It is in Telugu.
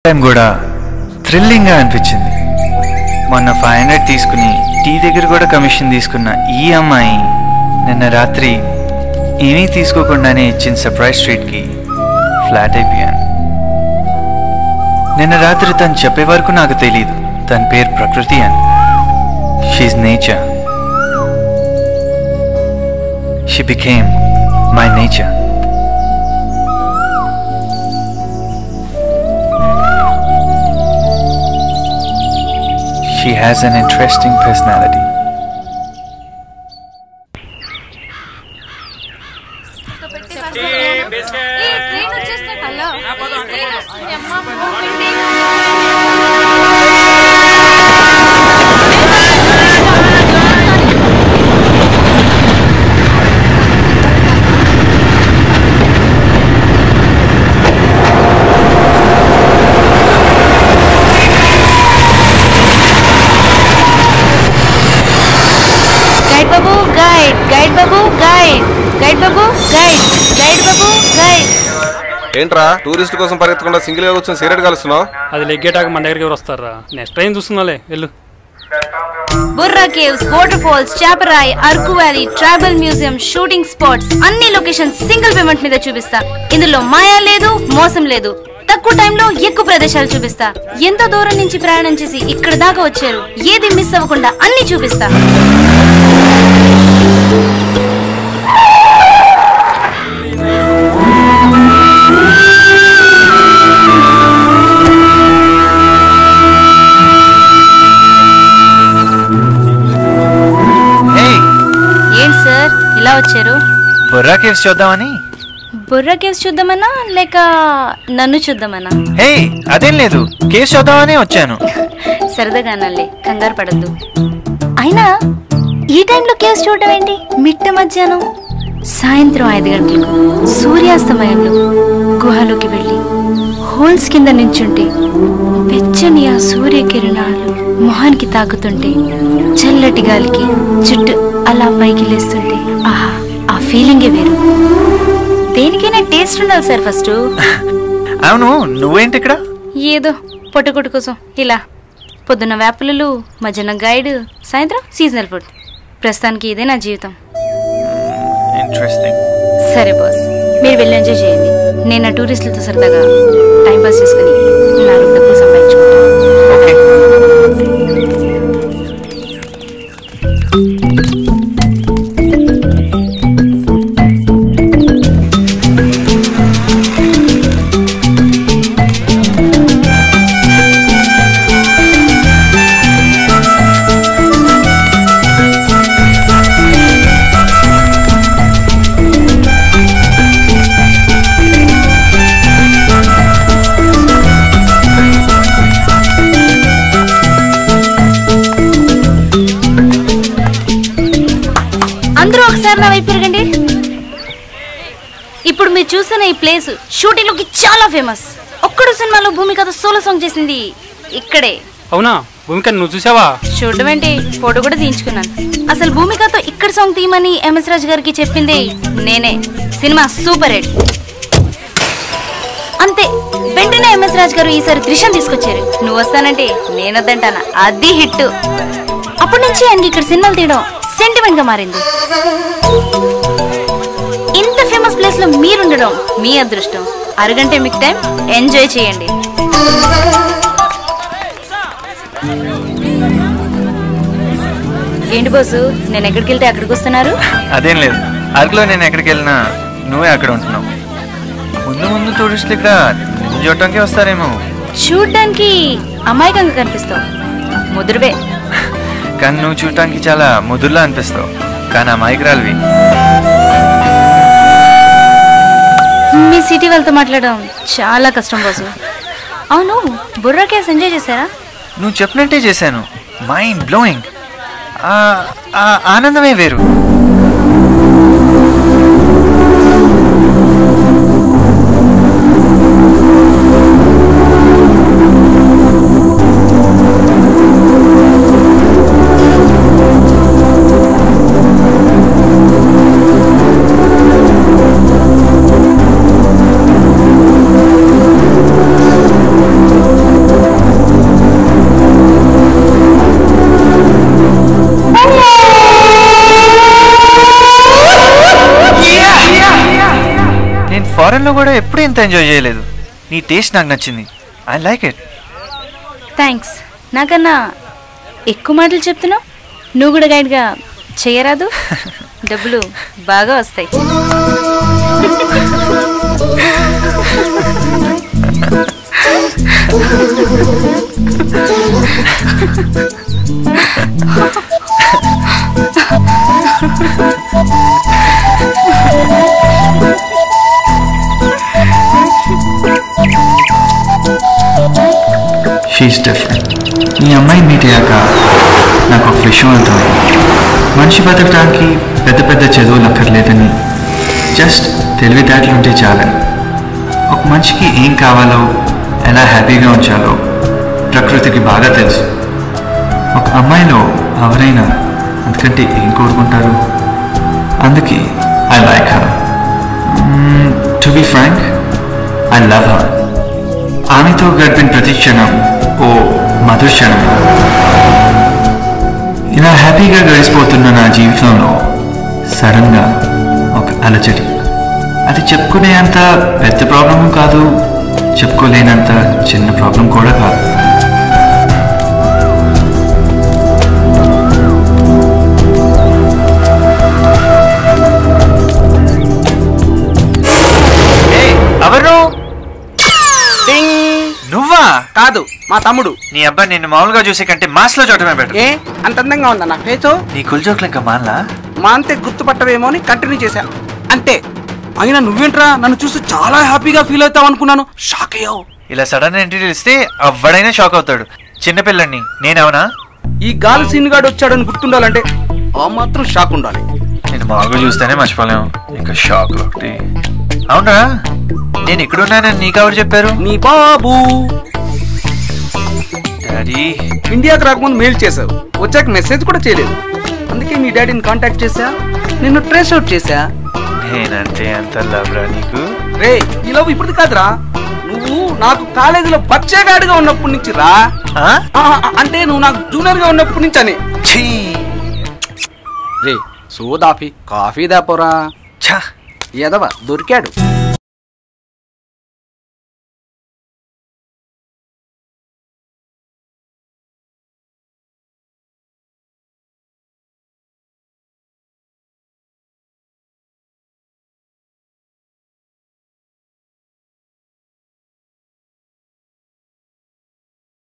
టైం కూడా థ్రిల్లింగ్గా అనిపించింది మొన్న ఫైవ్ హండ్రెడ్ తీసుకుని టీ దగ్గర కూడా కమిషన్ తీసుకున్న ఈ అమ్మాయి నిన్న రాత్రి ఏమీ తీసుకోకుండానే ఇచ్చిన సర్ప్రైజ్ స్ట్రీట్కి ఫ్లాట్ అయిపోయాను నిన్న రాత్రి తను చెప్పే వరకు నాకు తెలియదు తన పేరు ప్రకృతి అని she's nature she became my nature She has an interesting personality. Guide బాబు గైడ్ గైడ్ బాబు గైడ్ గైడ్ బాబు గైడ్ గైడ్ బాబు గైడ్ ఏంట్రా టూరిస్ట్ కోసం పరిగెత్తకుండా సింగిల్ గా కూర్చొని సిగరెట్ కలుస్తున్నావు అది లెగ్గేటాక మన దగ్గరికి ఎవరు వస్తారా నెక్స్ట్ ట్రైన్ చూస్తున్నాలే వెళ్ళు Borra caves waterfalls Chaparai Araku valley tribal museum shooting spots అన్ని లొకేషన్స్ సింగిల్ పేమెంట్ మీద చూపిస్తా ఇందులో మాయా లేదు మోసం లేదు తక్కువ టైంలో ఎక్కువ ప్రదేశాలు చూపిస్తా ఎంతో దూరం నుంచి ప్రయాణం చేసి ఇక్కడ దాకా వచ్చారు ఏది మిస్ అవ్వకుండా అన్ని చూపిస్తా హే ఏంటి సార్ ఇలా వచ్చారు బుర్రా కేవ్స్ చూద్దామని బుర్రా కేవ్స్ చూద్దామన్నా లేక నన్ను చూద్దామన్నా హే అదేం లేదు కేవ్స్ చూద్దామని వచ్చాను సరదాగా అనాలే కంగారు పడద్దు అయినా ఈ టైంలో కేసు చూడటం ఏంటి మిట్ట మధ్యాహ్నం సాయంత్రం ఐదు గంటలకు సూర్యాస్తమయంలో గుహలోకి వెళ్ళి హోల్స్ కింద నించుంటే వెచ్చని ఆ సూర్యకిరణాలు మొహానికి తాకుతుంటే చల్లటి గాలికి చుట్టూ అలా పైకి లేస్తుంటే ఆహా ఆ ఫీలింగే వేరు దేనికైనా టేస్ట్ ఉండాలి సార్ ఫస్ట్ అవును నువ్వేంటి ఇక్కడ ఏదో పొట్టుకొట్టు కోసం ఇలా పొద్దున్న వేపలు మధ్యాహ్నం గైడ్ సాయంత్రం సీజనల్ ఫుడ్ ప్రస్తుతానికి ఇదే నా జీవితం ఇంట్రెస్టింగ్ సరే బాస్ మీరు వెళ్ళి ఎంజాయ్ చేయండి నేను నా టూరిస్టులతో సరదాగా టైం పాస్ చేసుకుని నాలుగు డబ్బులు సంపాదించుకుంటాను ఓకే అందరూ ఒకసారి నా వైపు తిరగండి ఇప్పుడు మీరు చూసిన ఈ ప్లేస్ షూటింగ్ లోకి చాలా ఫేమస్ ఒక్కడు సినిమాలో భూమికతో సోలో సాంగ్ చేసింది ఇక్కడే అవునా భూమిక నువ్వు చూసావా చూడడం ఏంటి ఫోటో కూడా తీయించుకున్నాను అసలు భూమికతో ఇక్కడ సాంగ్ తీయమని ఎంఎస్ రాజు గారికి చెప్పింది నేనే సినిమా సూపర్ హిట్ అంతే వెంటనే ఎంఎస్ రాజు గారు ఈసారి త్రిషం తీసుకొచ్చారు నువ్వు వస్తానంటే నేను వద్దంటానా అది హిట్ అప్పటి నుంచి ఆయనకి ఇక్కడ సినిమాలు తీయడం సెంటిమెంట్ గా మారింది ఇంత ఫేమస్ ప్లేస్ లో మీరుండడం మీ అదృష్టం అరగంటే మీకు టైం ఎంజాయ్ చేయండి ఏంటి బాసు నేను ఎక్కడికి వెళ్తే అక్కడికి వస్తున్నారు అదేం లేదు అరకులో నేను ఎక్కడికి వెళ్ళినా నువ్వే అక్కడ ఉంటున్నావు ముందు ముందు టూరిస్టులు ఇక్కడ నిన్ను చూడటానికి వస్తారేమో చూడ్డానికి అమాయకంగా కనిపిస్తావు ముదురువే కానీ నువ్వు చూడటానికి చాలా ముదురులా అనిపిస్తావు కానీ ఆ మైగ్రాల్వి మీ సిటీ వాళ్ళతో మాట్లాడడం చాలా కష్టం బాసు అవును బుర్రా కేస్ ఎంజాయ్ చేశారా నువ్వు చెప్పినట్టే చేశాను మైండ్ బ్లోయింగ్ ఆ ఆనందమే వేరు ఫారెన్లో కూడా ఎప్పుడు ఇంత ఎంజాయ్ చేయలేదు నీ టేస్ట్ నాకు నచ్చింది ఐ లైక్ ఇట్ థ్యాంక్స్ నాకన్నా ఎక్కువ మాటలు చెప్తున్నావు నువ్వు కూడా గైడ్గా చేయరాదు డబ్బులు బాగా వస్తాయి షీఈస్ డిఫరెంట్ ఈ అమ్మాయి మీట్ అయ్యాక నాకు ఒక విషయం అర్థమైంది మనిషి బతకడానికి పెద్ద పెద్ద చదువులు అక్కర్లేదని జస్ట్ తెలివితేటలు ఉంటే చాలని ఒక మనిషికి ఏం కావాలో ఎలా హ్యాపీగా ఉంచాలో ప్రకృతికి బాగా తెలుసు ఒక అమ్మాయిలో ఎవరైనా అందుకంటే ఏం కోరుకుంటారు అందుకే I like her to be frank I love her ఆమెతో గడిపిన ప్రతి క్షణం ఓ మధుర క్షణం ఇలా హ్యాపీగా గడిచిపోతున్న నా జీవితంలో సడన్గా ఒక అలజడి అది చెప్పుకునే అంత పెద్ద ప్రాబ్లం కాదు చెప్పుకోలేనంత చిన్న ప్రాబ్లం కూడా కాదు ఎవరు నువ్వా కాదు మా తమ్ముడు నీ అబ్బాయి నిన్ను మామూలుగా చూసే కంటే మాస్లో చూడటమే బెటర్ ఏ అంత అందంగా ఉందా నా ఫేసు నీ కుల్జోకులు ఇంకా మానలా మా అంతే గుర్తుపట్టవేమో అని కంటిన్యూ చేశా అంతే అయినా నువ్వేంట్రా నన్ను చూసి చాలా హ్యాపీగా ఫీల్ అవుతావు అనుకున్నాను షాక్ అయ్యావు ఇలా సడన్ ఎంట్రీ ఇస్తే ఎవడైనా షాక్ అవుతాడు చిన్నపిల్లని నేనవునా ఈ గాలి సీన్ గాడు వచ్చాడని గుర్తుండాలంటే ఆ మాత్రం షాక్ ఉండాలి నేను మామూలుగా చూస్తేనే మర్చిపోలేము ఇంకా షాక్ ఒకటి అవునా నేను ఇక్కడున్నానని నీకు ఎవరు చెప్పారు నీ బాబు డాడీ ఇండియాకి రాకముందు మెయిల్ చేసావు వచ్చాక మెసేజ్ కూడా చేయలేదు అందుకే మీ డాడీని కాంటాక్ట్ చేశా నిన్ను ట్రేస్ అవుట్ చేశా నేనంటే అంత లవ్రా నీకు రే ఈ లవ్ ఇప్పుడు కాదురా నువ్వు నాకు కాలేజీలో బచ్చేగాడిగా ఉన్నప్పటి నుంచి రా ఆ? ఆ, ఆ, అంటే నువ్వు నాకు జూనియర్ గా ఉన్నప్పటి నుంచి అని ఛీ! రే సోదాఫీ కాఫీ దాపోరా ఛ! ఎదవ దొరికాడు